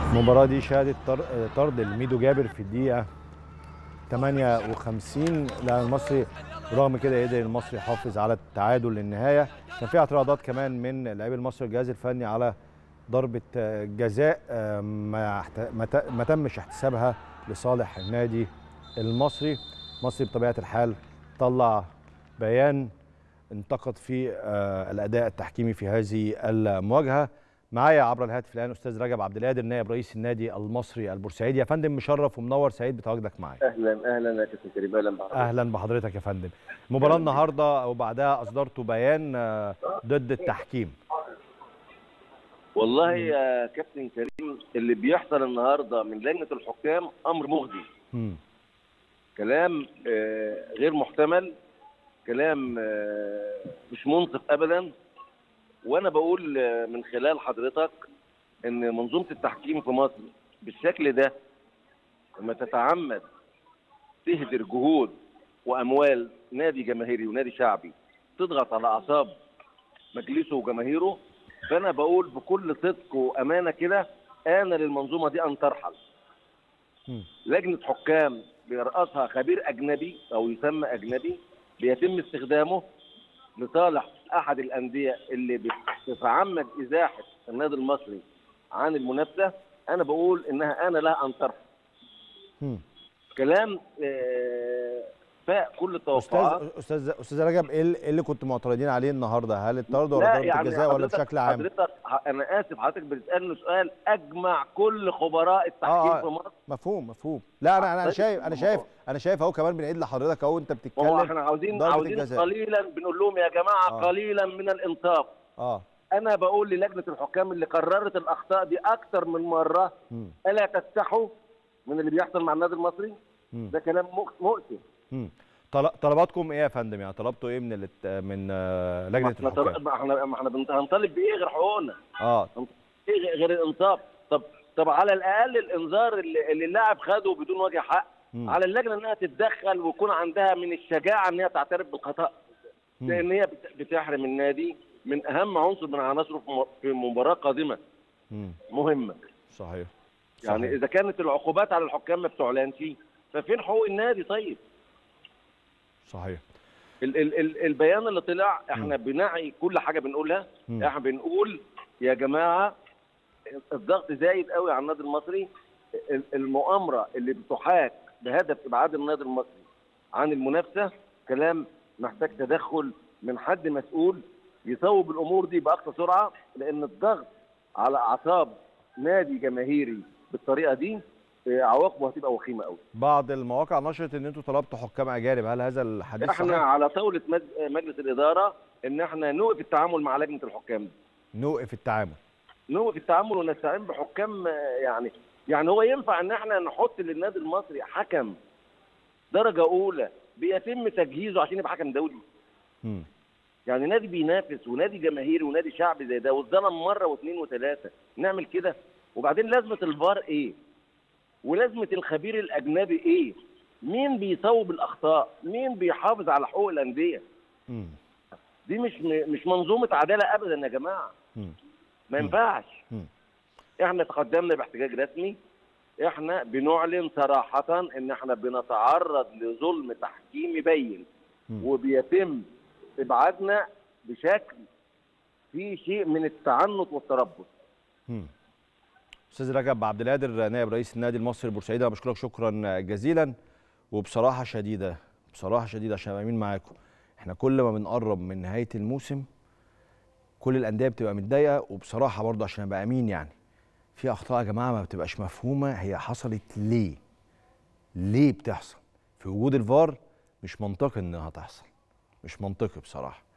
المباراة دي شهدت طر- طرد لميدو جابر في الدقيقة 58 لا المصري رغم كده قدر المصري يحافظ على التعادل للنهاية كان في اعتراضات كمان من لاعبي المصري الجهاز الفني على ضربة آه، جزاء آه، ما احت- ما ت- ما تمش احتسابها لصالح النادي المصري المصري بطبيعة الحال طلع بيان انتقد فيه آه، الاداء التحكيمي في هذه المواجهه معايا عبر الهاتف الان استاذ رجب عبد القادر نائب رئيس النادي المصري البورسعيدي يا فندم مشرف ومنور سعيد بتواجدك معايا اهلا اهلا يا كابتن كريم اهلا بحضرتك اهلا بحضرتك يا فندم المباراه النهارده وبعدها اصدرتوا بيان آه، ضد التحكيم والله يا كابتن كريم اللي بيحصل النهارده من لجنه الحكام امر مغزي مم. كلام آه، غير محتمل كلام آه، مش منصف ابدا وانا بقول آه، من خلال حضرتك ان منظومه التحكيم في مصر بالشكل ده لما تتعمد تهدر جهود واموال نادي جماهيري ونادي شعبي تضغط على اعصاب مجلسه وجماهيره فانا بقول بكل صدق وامانه كده ان للمنظومه دي ان ترحل مم. لجنه حكام بيرأسها خبير اجنبي او يسمى اجنبي بيتم استخدامه لصالح احد الانديه اللي بتتعمد ازاحه النادي المصري عن المنافسه انا بقول انها انا لها ان ترحل مم. كلام آه، فاق كل التوقعات استاذ استاذ استاذ رجب ايه اللي- إيه اللي كنتوا معترضين عليه النهارده هل الطرد ولا لا ضربه يعني الجزاء ولا حضرتك- بشكل عام حضرتك انا اسف حضرتك بتسالني سؤال اجمع كل خبراء التحكيم آه، آه. في مصر مفهوم مفهوم لا انا انا طيب، شايف انا ما شايف هو- انا شايف اهو كمان بنعيد لحضرتك اهو انت ما هو بتتكلم احنا عاوزين ضربة عاوزين الجزاء. قليلا بنقول لهم يا جماعه آه. قليلا من الانصاف اه انا بقول للجنه الحكام اللي قررت الاخطاء دي اكتر من مره مم. الا تستحوا من اللي بيحصل مع النادي المصري مم. ده كلام مؤ- مؤسف مم. طل- طلباتكم ايه يا فندم يعني طلبتوا ايه من الات... من آه، لجنه ما احنا طل- الحكام ما احنا ما احنا بنت- هنطالب بايه غير حقوقنا اه ايه غ- غير الانصاف طب طب على الاقل الانذار اللي, اللي اللاعب خده بدون وجه حق مم. على اللجنه انها تتدخل ويكون عندها من الشجاعه ان هي تعترف بالخطا مم. لان هي بت- بتحرم النادي من اهم عنصر من عناصره في م- في مباراه قادمه مم. مهمه صحيح يعني صحيح. اذا كانت العقوبات على الحكام ما بتعلنش ففين حقوق النادي طيب صحيح ال ال ال البيان اللي طلع احنا بنعي كل حاجه بنقولها مم. احنا بنقول يا جماعه الضغط زايد قوي على النادي المصري ال- المؤامره اللي بتحاك بهدف ابعاد النادي المصري عن المنافسه كلام محتاج تدخل من حد مسؤول يصوب الامور دي باقصى سرعه لان الضغط على اعصاب نادي جماهيري بالطريقه دي اه، عواقبه هتبقى وخيمه قوي بعض المواقع نشرت ان انتوا طلبتوا حكام اجانب هل هذا الحديث احنا صحيح على طاوله مج- مجلس الاداره ان احنا نوقف التعامل مع لجنه الحكام دي نوقف التعامل نوقف التعامل ونستعين بحكام آه، يعني يعني هو ينفع ان احنا نحط للنادي المصري حكم درجه اولى بيتم تجهيزه عشان يبقى حكم دولي مم. يعني نادي بينافس ونادي جماهيري ونادي شعبي زي ده واتظلم مره واثنين وثلاثه نعمل كده وبعدين لازمه الفار ايه؟ ولازمه الخبير الاجنبي ايه؟ مين بيصوب الاخطاء؟ مين بيحافظ على حقوق الانديه؟ مم. دي مش مش منظومه عداله ابدا يا جماعه مم. ما ينفعش مم. احنا تقدمنا باحتجاج رسمي احنا بنعلن صراحه ان احنا بنتعرض لظلم تحكيمي بين مم. وبيتم ابعادنا بشكل في شيء من التعنت والتربص مم. استاذ رجب عبد القادر نائب رئيس النادي المصري البورسعيدي انا بشكرك شكرا جزيلا وبصراحه شديده بصراحه شديده عشان ابقى امين معاكم احنا كل ما بنقرب من نهايه الموسم كل الانديه بتبقى متضايقه وبصراحه برضه عشان ابقى امين يعني في اخطاء يا جماعه ما بتبقاش مفهومه هي حصلت ليه ليه بتحصل في وجود الفار مش منطقي انها تحصل مش منطقي بصراحه